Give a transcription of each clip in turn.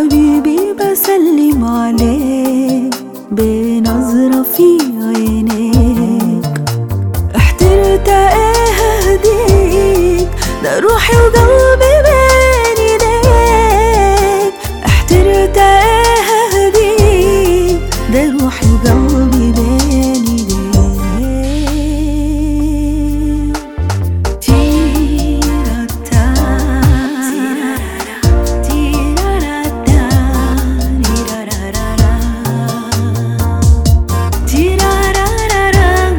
حبيبي بسلم عليك بنظرة في عينيك احترت ايه اهديك ده روحي وقلبي بين ايديك احترت ايه اهديك ده روحي وقلبي بين ايديك تيراتا تيراراتا تيرارارارا تيرارارارا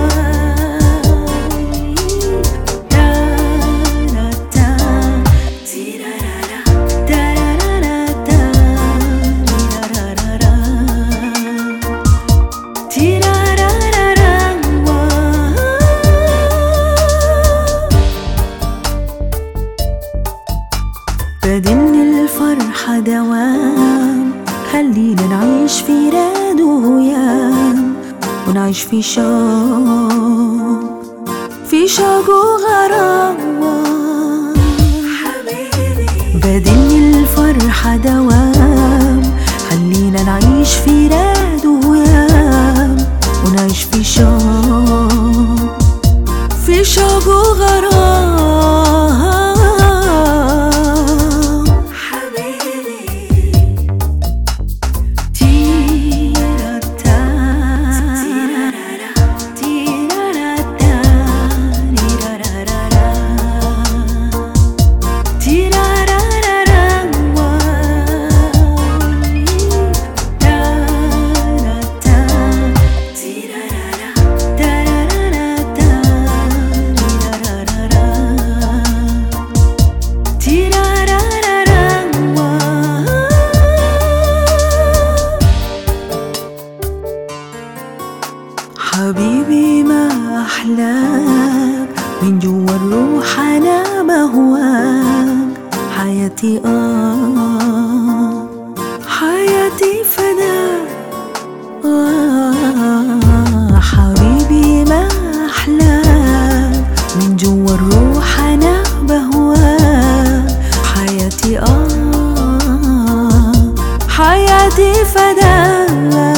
تاراتا تيرارارا تارارارتا تيرارارارا بدن الفرحة دوام خلينا نعيش في راد وهيام ونعيش في شوق في شوق وغرام بدن الفرحة دوام خلينا نعيش في راد وهيام ونعيش في شوق في شوق وغرام حبيبي تيراتا تيراراتا تيرارارارا تيرارارارا تاراتا تيرارارا تارارارتا تيرارارارا تيرارارارا حبيبي ما أحلاك من جوا الروح أنا بهواك حياتي آه حياتي فداك آه حبيبي ما أحلاك من جوا الروح أنا بهواك حياتي آه حياتي فداك